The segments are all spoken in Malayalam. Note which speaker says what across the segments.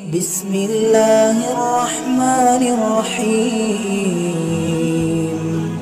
Speaker 1: بسم الله الرحمن الرحيم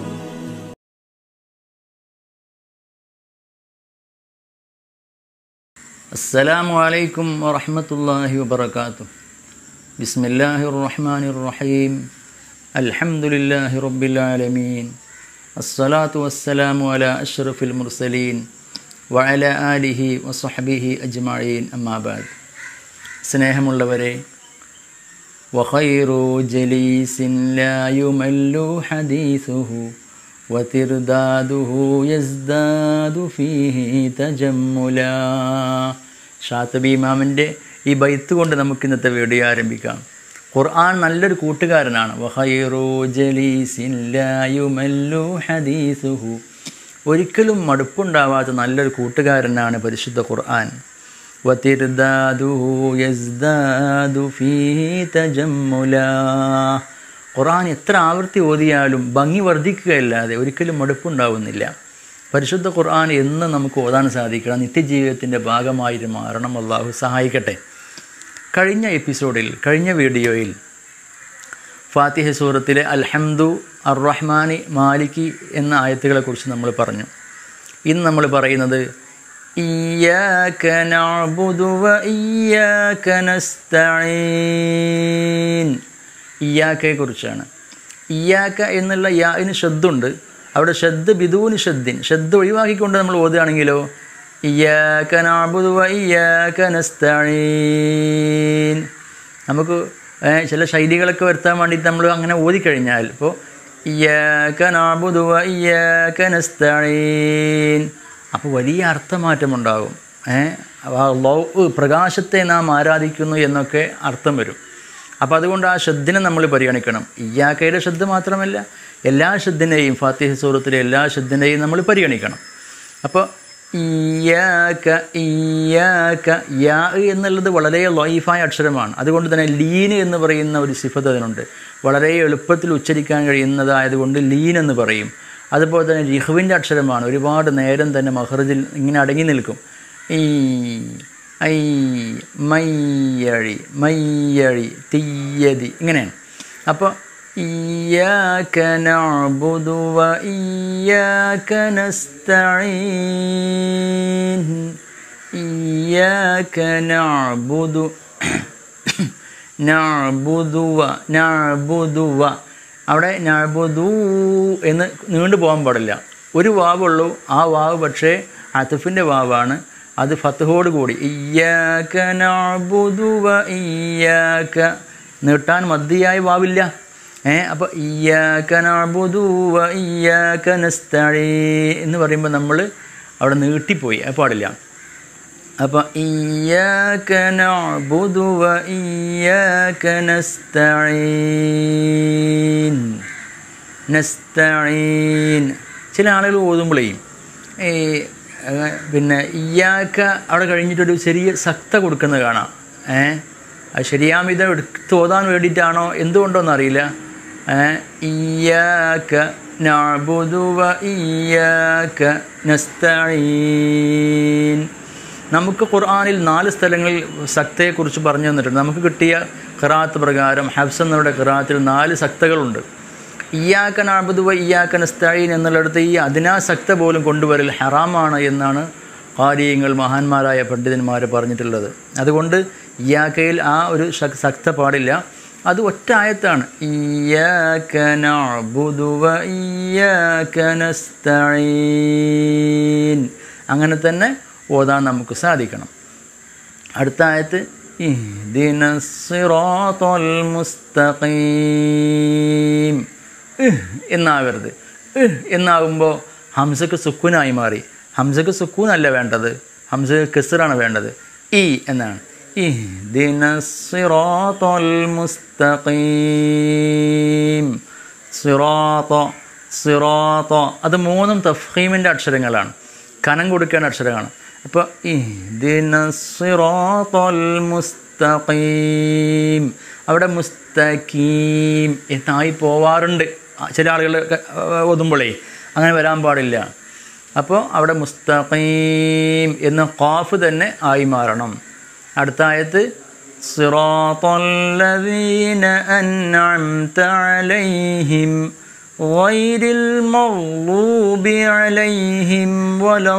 Speaker 2: السلام عليكم ورحمة الله وبركاته بسم الله الرحمن الرحيم الحمد لله رب العالمين الصلاة والسلام على أشرف المرسلين وعلى آله وصحبه أجمعين أما بعد സ്നേഹമുള്ളവരെ وخير جليس لا يمل حديثه وترداده يزداد فيه تجملا ഷാത്തബി ഇമാമിൻ്റെ ഈ ബൈത്ത് കൊണ്ട് നമുക്ക് ഇന്നത്തെ വീഡിയോ ആരംഭിക്കാം ഖുർആൻ നല്ലൊരു കൂട്ടുകാരനാണ് വഹൈറു ജലീസിൻ ലാ യുമല്ലു ഹദീസുഹു ഒരിക്കലും മടുപ്പുണ്ടാവാത്ത നല്ലൊരു കൂട്ടുകാരനാണ് പരിശുദ്ധ ഖുർആൻ വതിർദാദുഹു യസ്ദാദു ഫീഹി തജമ്മുലാ ഖുർആൻ എത്ര ആവർത്തി ഓതിയാലും ഭംഗി വർദ്ധിക്കുകയല്ലാതെ ഒരിക്കലും മടുപ്പുണ്ടാവുന്നില്ല പരിശുദ്ധ ഖുർആൻ എന്ന് നമുക്ക് ഓതാൻ സാധിക്കണം നിത്യജീവിതത്തിൻ്റെ ഭാഗമായിട്ട് മാറണം അള്ളാഹു സഹായിക്കട്ടെ കഴിഞ്ഞ എപ്പിസോഡിൽ കഴിഞ്ഞ വീഡിയോയിൽ ഫാത്തിഹ സൂറത്തിലെ അൽഹംദു അർ റഹ്മാനി മാലിക്കി എന്ന ആയത്തുകളെക്കുറിച്ച് നമ്മൾ പറഞ്ഞു ഇന്ന് നമ്മൾ പറയുന്നത് ഇയ്യാക നഅ്ബുദു വ ഇയ്യാക നസ്തഈൻ ഇയ്യാക്കയെ കുറിച്ചാണ് ഇയ്യാക്ക എന്നുള്ള യാന് ഷദ്ദുണ്ട് അവിടെ ഷദ്ദ് ബിദൂന് ഷദ്ദിൻ ഷദ്ദ് ഒഴിവാക്കിക്കൊണ്ട് നമ്മൾ ഓതുകയാണെങ്കിലോ ഇയ്യാക്ക നഅ്ബുദു വ ഇയ്യാക നസ്തഈൻ നമുക്ക് ഏഹ്, ചില ശൈലികളൊക്കെ വരുത്താൻ വേണ്ടിയിട്ട് നമ്മൾ അങ്ങനെ ഓതിക്കഴിഞ്ഞാൽ ഇപ്പോൾ ഇയ്യാക്ക നഅ്ബുദു വ ഇയ്യാക നസ്തഈൻ അപ്പോൾ വലിയ അർത്ഥമാറ്റമുണ്ടാകും ഏഹ് ലൗ പ്രകാശത്തെ നാം ആരാധിക്കുന്നു എന്നൊക്കെ അർത്ഥം വരും അപ്പോൾ അതുകൊണ്ട് ആ ശ്രദ്ധിനെ നമ്മൾ പരിഗണിക്കണം ഇയ്യാക്കയുടെ ശ്രദ്ധ മാത്രമല്ല എല്ലാ ശ്രദ്ധിനെയും ഫാത്തിഹ സൂറത്തിലെ എല്ലാ ശ്രദ്ധിനെയും നമ്മൾ പരിഗണിക്കണം അപ്പോൾ ഇയ്യാക്ക ഇയ്യാക്ക യാ എന്നുള്ളത് വളരെ ലൈഫായ അക്ഷരമാണ് അതുകൊണ്ട് തന്നെ ലീന് എന്ന് പറയുന്ന ഒരു സിഫത്ത് അതിനുണ്ട് വളരെ എളുപ്പത്തിൽ ഉച്ചരിക്കാൻ കഴിയുന്നതായതുകൊണ്ട് ലീൻ എന്ന് പറയും അതുപോലെ തന്നെ രിഹുവിൻ്റെ അക്ഷരമാണ് ഒരുപാട് നേരം തന്നെ മഹ്റജിൽ ഇങ്ങനെ അടങ്ങി നിൽക്കും ഈ ഐ മയ്യഴി മയ്യഴി തീയതി ഇങ്ങനെയാണ് അപ്പോൾ ഇയ്യാക നഅ്ബുദു വ ഇയ്യാക നസ്തഈൻ ഇയ്യാക നഅ്ബുദു നഅ്ബുദുവ നഅ്ബുദുവ അവിടെ നഅ്ബുദു എന്ന് നീണ്ടു പോകാൻ പാടില്ല ഒരു വാവുള്ളൂ ആ വാവ് പക്ഷേ അത്തുഫിൻ്റെ വാവാണ് അത് ഫത്തഹോട് കൂടി ഇയ്യാക നഅ്ബുദു വ ഇയ്യാക നീട്ടാൻ മതിയായ വാവില്ല ഏ അപ്പോൾ ഇയ്യാക നഅ്ബുദു വ ഇയ്യാക നസ്തഈൻ എന്ന് പറയുമ്പോൾ നമ്മൾ അവിടെ നീട്ടിപ്പോയി അത് പാടില്ല അപ്പോൾ ഇയ്യാക നഅ്ബുദു വ ഇയ്യാക നസ്തഈൻ നസ്തഈൻ ചില ആളുകൾ ഓതുമ്പോഴേ ഈ ഏഹ്, പിന്നെ ഇയ്യാക്ക അവിടെ കഴിഞ്ഞിട്ടൊരു ചെറിയ സക്ത കൊടുക്കുന്നത് കാണാം ഏ അത് ശരിയാമിതം എടുത്ത് ഓതാൻ വേണ്ടിയിട്ടാണോ എന്തുകൊണ്ടോന്ന് അറിയില്ല ഏ ഇയ്യാക്ക നഅ്ബുദു വ ഇയ്യാക്ക നസ്തഈൻ നമുക്ക് ഖുർആനിൽ നാല് സ്ഥലങ്ങളിൽ സക്തയെക്കുറിച്ച് പറഞ്ഞു തന്നിട്ടുണ്ട് നമുക്ക് കിട്ടിയ ഖിറാത്ത് പ്രകാരം ഹബ്സ് എന്നവരുടെ ഖിറാത്തിൽ നാല് സക്തകളുണ്ട് ഇയ്യാക്ക നാബുദുവ ഇയ്യാക്ക നസ്തഈൻ എന്നുള്ളിടത്ത് ഈ അതിനാ സക്ത പോലും കൊണ്ടുവരൽ ഹറാമാണ് എന്നാണ് കാര്യങ്ങൾ മഹാന്മാരായ പണ്ഡിതന്മാർ പറഞ്ഞിട്ടുള്ളത് അതുകൊണ്ട് ഇയ്യാക്കയിൽ ആ ഒരു ശക്- സക്ത പാടില്ല അത് ഒറ്റ ആയത്താണ് ഇയ്യാക്ക നഅ്ബുദു വ ഇയ്യാക്ക നസ്തഈൻ അങ്ങനെ തന്നെ ഓതാൻ നമുക്ക് സാധിക്കണം അടുത്ത ആയത്ത് ഇഹ്ദിന സിറാത്തൽ മുസ്തഖീം ഇഹ് എന്നാകരുത് ഇഹ് എന്നാകുമ്പോൾ ഹംസക്ക് സുക്കൂനായി മാറി ഹംസക്ക് സുക്കൂനല്ല വേണ്ടത് ഹംസക്ക് കെസറാണ് വേണ്ടത് ഇ എന്നാണ് ഇഹ്ദിന സിറാത്തൽ മുസ്തഖീം സിറാത്ത സിറാത്ത അത് മൂന്നും തഫീമിൻ്റെ അക്ഷരങ്ങളാണ് കനം കൊടുക്കേണ്ട അക്ഷരമാണ് അപ്പോൾ ഇഹ്ദിന സിറാത്തൽ മുസ്തഖീം അവിടെ മുസ്തഖീം എന്നായി പോവാറുണ്ട് ആ, ചില ആളുകൾ ഒതുമ്പോഴേ അങ്ങനെ വരാൻ പാടില്ല അപ്പോൾ അവിടെ മുസ്തഖീം എന്ന ഖാഫ് തന്നെ ആയി മാറണം അടുത്ത ആയത്ത് صراط الذين أنعمت عليهم غير المغضوب عليهم ولا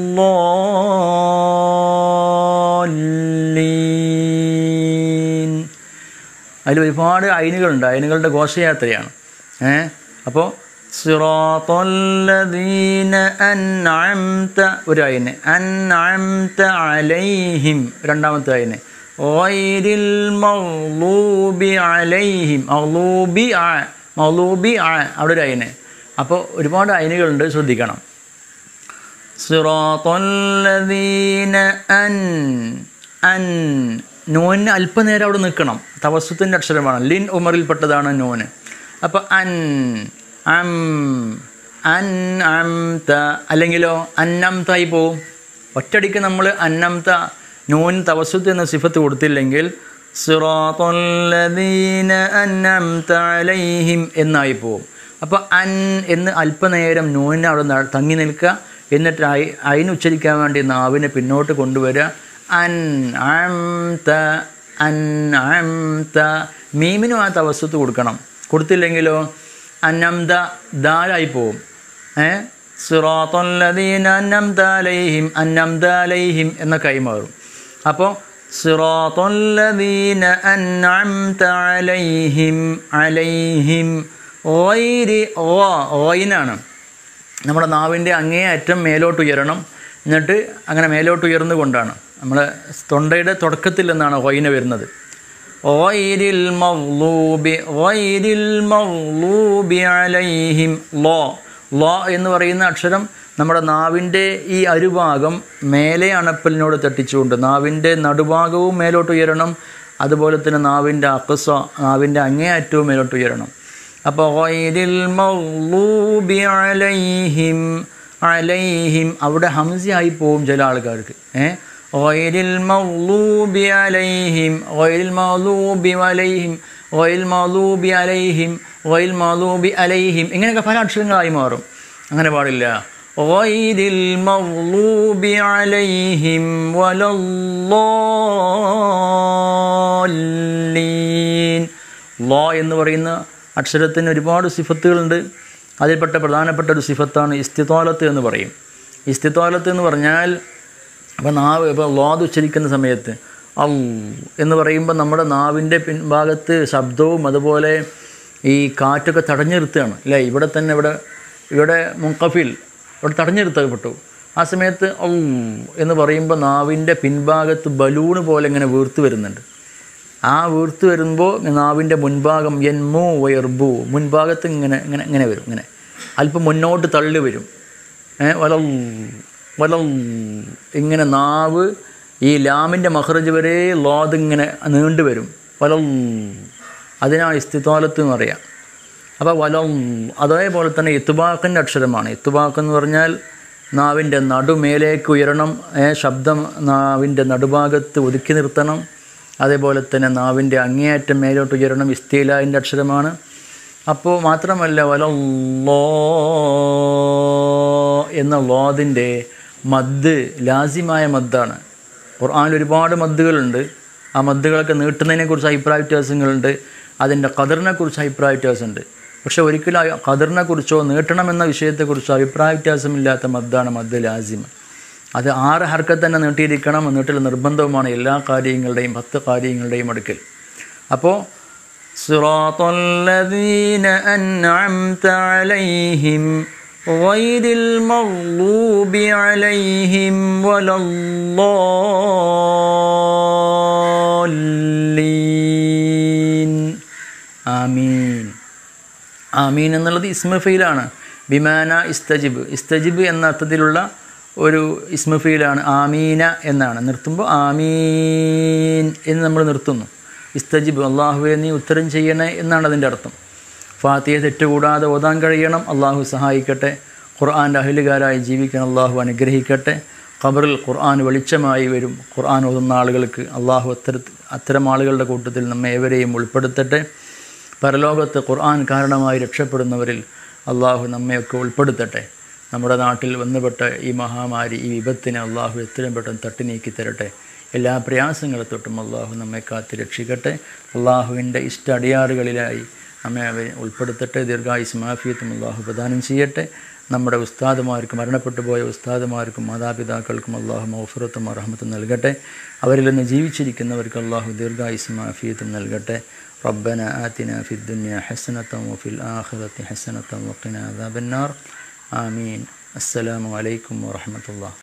Speaker 2: الضالين അതിൽ ഒരുപാട് അയിനുകളുണ്ട് അയിനുകളുടെ ഘോഷയാത്രയാണ് ഏ അപ്പോൾ സിറാത്തല്ലദീന അൻഅംത ഒരു അയിന് അൻഅംത അലൈഹിം രണ്ടാമത്തെ അയിന് ഗൈരിൽ മഗ്ലൂബി അലൈഹിം മഗ്ലൂബി ആ മഗ്ലൂബി ആ അവിടെ ഒരു അയിന് അപ്പോൾ ഒരുപാട് അയിനുകളുണ്ട് ശ്രദ്ധിക്കണം സിറാത്തല്ലദീന അൻ അൻ നോന് അല്പനേരം അവിടെ നിൽക്കണം തവസ്വത്തിൻ്റെ അക്ഷരമാണ് ലിൻ ഉമറിൽപ്പെട്ടതാണ് നോന് അപ്പോൾ അൻ അം അൻ അംത അല്ലെങ്കിലോ അന്നംതായി പോവും ഒറ്റടിക്ക് നമ്മൾ അന്നംത നോൻ തവസ്വത്ത് എന്ന സിഫത്ത് കൊടുത്തില്ലെങ്കിൽ സിറാത്തല്ലദീന അന്നംത അലൈഹിം എന്നായി പോവും അപ്പോൾ അൻ എന്ന് അല്പനേരം നോനിനെ അവിടെ ന- തങ്ങി നിൽക്കുക എന്നിട്ട് അയി അയിന് ഉച്ചരിക്കാൻ വേണ്ടി നാവിനെ പിന്നോട്ട് കൊണ്ടുവരിക അൻ അംത അൻ അംത മീമിനും ആ തവസ്വത്ത് കൊടുക്കണം കൊടുത്തില്ലെങ്കിലോ അന്നംത ദാലായി പോവും ഏ സിറാത്തല്ലദീന അന്നംത അലൈഹിം അന്നംത അലൈഹിം എന്ന കൈമാറും അപ്പോൾ സിറാത്തല്ലദീന അൻഅംത അലൈഹിം അലൈഹിം ഓയിരി ഓ ഓയിനാണ് നമ്മുടെ നാവിൻ്റെ അങ്ങേ അറ്റം മേലോട്ട് ഉയരണം എന്നിട്ട് അങ്ങനെ മേലോട്ട് ഉയർന്നുകൊണ്ടാണ് നമ്മുടെ തൊണ്ടയുടെ തുടക്കത്തിൽ നിന്നാണ് ഓയിന വരുന്നത് ഓയിരിൽ മൗലൂബി ഓയിരിൽ മൗലൂബി അലൈഹിം ലോ ലോ എന്ന് പറയുന്ന അക്ഷരം നമ്മുടെ നാവിൻ്റെ ഈ അരുഭാഗം മേലെ അണപ്പലിനോട് തട്ടിച്ചുകൊണ്ട് നാവിൻ്റെ നടുഭാഗവും മേലോട്ട് ഉയരണം അതുപോലെ തന്നെ നാവിൻ്റെ അക്കസ നാവിൻ്റെ അങ്ങേ അറ്റവും മേലോട്ട് ഉയരണം അപ്പോൾ ഗൈരിൽ മൗലൂബി അലൈഹിം അലൈഹിം അവിടെ ഹംസയായി പോവും ചില ആൾക്കാർക്ക് ഏ ഗൈരിൽ മൗലൂബി അലൈഹിം ഗൈരിൽ മൗലൂബി അലൈഹിം ഗൈരിൽ മൗലൂബി അലൈഹിം ഗൈരിൽ മൗലൂബി അലൈഹിം ഇങ്ങനെയൊക്കെ പല അക്ഷരങ്ങളായി മാറും അങ്ങനെ പാടില്ല ഗൈരിൽ മൗലൂബി അലൈഹിം വലല്ലാലീൻ ലോ എന്ന് പറയുന്ന അക്ഷരത്തിന് ഒരുപാട് സിഫത്തുകളുണ്ട് അതിൽപ്പെട്ട പ്രധാനപ്പെട്ട ഒരു സിഫത്താണ് ഇസ്തിത്തോലത്ത് എന്ന് പറയും ഇസ്തിത്തോലത്ത് എന്ന് പറഞ്ഞാൽ അപ്പോൾ നാവ് ഇപ്പോൾ ലോത് ഉച്ചരിക്കുന്ന സമയത്ത് ഔ എന്ന് പറയുമ്പോൾ നമ്മുടെ നാവിൻ്റെ പിൻഭാഗത്ത് ശബ്ദവും അതുപോലെ ഈ കാറ്റൊക്കെ തടഞ്ഞു നിർത്തുകയാണ് അല്ലേ ഇവിടെ തന്നെ ഇവിടെ ഇവിടെ മുങ്കഫിൽ ഇവിടെ തടഞ്ഞു നിർത്തപ്പെട്ടു ആ സമയത്ത് ഔ എന്ന് പറയുമ്പോൾ നാവിൻ്റെ പിൻഭാഗത്ത് ബലൂണ് പോലെ ഇങ്ങനെ വീർത്ത് വരുന്നുണ്ട് ആ വീർത്ത് വരുമ്പോൾ നാവിൻ്റെ മുൻഭാഗം എൻമു വയർബു മുൻഭാഗത്ത് ഇങ്ങനെ ഇങ്ങനെ ഇങ്ങനെ വരും ഇങ്ങനെ അല്പം മുന്നോട്ട് തള്ളി വരും ഏ വലം വലം ഇങ്ങനെ നാവ് ഈ ലാമിൻ്റെ മഹ്റജ് വരെ ലോത് ഇങ്ങനെ നീണ്ടു വരും വലം അതിനാണ് ഇസ്തിത്തോലത്ത് എന്ന് പറയാം അപ്പോൾ വലം അതേപോലെ തന്നെ ഇത്തുബാക്കിൻ്റെ അക്ഷരമാണ് ഇത്തുബാക്ക് എന്ന് പറഞ്ഞാൽ നാവിൻ്റെ നടുമേലേക്ക് ഉയരണം ഏ, ശബ്ദം നാവിൻ്റെ നടുഭാഗത്ത് ഒതുക്കി നിർത്തണം അതേപോലെ തന്നെ നാവിൻ്റെ അങ്ങേയറ്റം മേലോട്ട് ഉയരണം ഇസ്തീലായിൻ്റെ അക്ഷരമാണ് അപ്പോൾ മാത്രമല്ല വലല്ലോ എന്ന ലോദിൻ്റെ മദ് ലാസിമായ മദ്ദാണ് ഖുർആനിൽ ഒരുപാട് മദ്ദുകളുണ്ട് ആ മദ്ദുകളൊക്കെ നീട്ടുന്നതിനെക്കുറിച്ച് അഭിപ്രായ വ്യത്യാസങ്ങളുണ്ട് അതിൻ്റെ ഖദറിനെക്കുറിച്ച് അഭിപ്രായ വ്യത്യാസമുണ്ട് പക്ഷെ ഒരിക്കലും ആ ഖദറിനെക്കുറിച്ചോ നീട്ടണമെന്ന വിഷയത്തെക്കുറിച്ചോ അഭിപ്രായ വ്യത്യാസമില്ലാത്ത മദ്ദാണ് മദ് ലാസിമ അത് ആറ് ഹർക്കത്ത് തന്നെ നീട്ടിയിരിക്കണം നീട്ടൽ നിർബന്ധവുമാണ് എല്ലാ കാര്യങ്ങളുടെയും പത്ത് കാര്യങ്ങളുടെയും അടുക്കൽ അപ്പോൾ صراط الذين أنعمت عليهم غير المغلوب عليهم ولا الضالين ആമീൻ ആമീൻ എന്നുള്ളത് ഇസ്മഫീലാണ് ബിമാന ഇസ്തജിബ് ഇസ്തജിബ് എന്ന അർത്ഥത്തിലുള്ള ഒരു ഇസ്മഫീലാണ് ആമീന എന്നാണ് നിർത്തുമ്പോൾ ആമീൻ എന്ന് നമ്മൾ നിർത്തുന്നു ഇസ്തജിബ് അള്ളാഹുവെ നീ ഉത്തരം ചെയ്യണേ എന്നാണ് അതിൻ്റെ അർത്ഥം ഫാത്തിയെ തെറ്റുകൂടാതെ ഓതാൻ കഴിയണം അള്ളാഹു സഹായിക്കട്ടെ ഖുർആൻ്റെ അഹിലുകാരായി ജീവിക്കാൻ അള്ളാഹു അനുഗ്രഹിക്കട്ടെ ഖബറിൽ ഖുർആൻ വെളിച്ചമായി വരും ഖുർആൻ ഓതുന്ന ആളുകൾക്ക് അള്ളാഹു അത്തരത്തിൽ അത്തരം ആളുകളുടെ കൂട്ടത്തിൽ നമ്മെ ഏവരെയും ഉൾപ്പെടുത്തട്ടെ പരലോകത്ത് ഖുർആൻ കാരണമായി രക്ഷപ്പെടുന്നവരിൽ അള്ളാഹു നമ്മയൊക്കെ ഉൾപ്പെടുത്തട്ടെ നമ്മുടെ നാട്ടിൽ വന്നുപെട്ട ഈ മഹാമാരി ഈ വിപത്തിനെ അള്ളാഹു എത്രയും പെട്ടെന്ന് തട്ടി നീക്കി തരട്ടെ എല്ലാ പ്രയാസങ്ങളെ തൊട്ടും അള്ളാഹു നമ്മെ കാത്ത് രക്ഷിക്കട്ടെ അള്ളാഹുവിൻ്റെ ഇഷ്ട അടിയാറുകളിലായി നമ്മെ അവ ഉൾപ്പെടുത്തട്ടെ ദീർഘായുസ് മാഫിയത്തും അള്ളാഹു പ്രദാനം ചെയ്യട്ടെ നമ്മുടെ ഉസ്താദുമാർക്കും മരണപ്പെട്ടു പോയ ഉസ്താദുമാർക്കും മാതാപിതാക്കൾക്കും അള്ളാഹു മൗഫറത്തും അറഹമത്തും നൽകട്ടെ അവരിൽ നിന്ന് ജീവിച്ചിരിക്കുന്നവർക്ക് അള്ളാഹു ദീർഘായുസ് മാഫിയത്തും നൽകട്ടെ ربنا آتنا في الدنيا حسنة وفي الآخرة حسنة وقنا عذاب النار آمين السلام عليكم ورحمة الله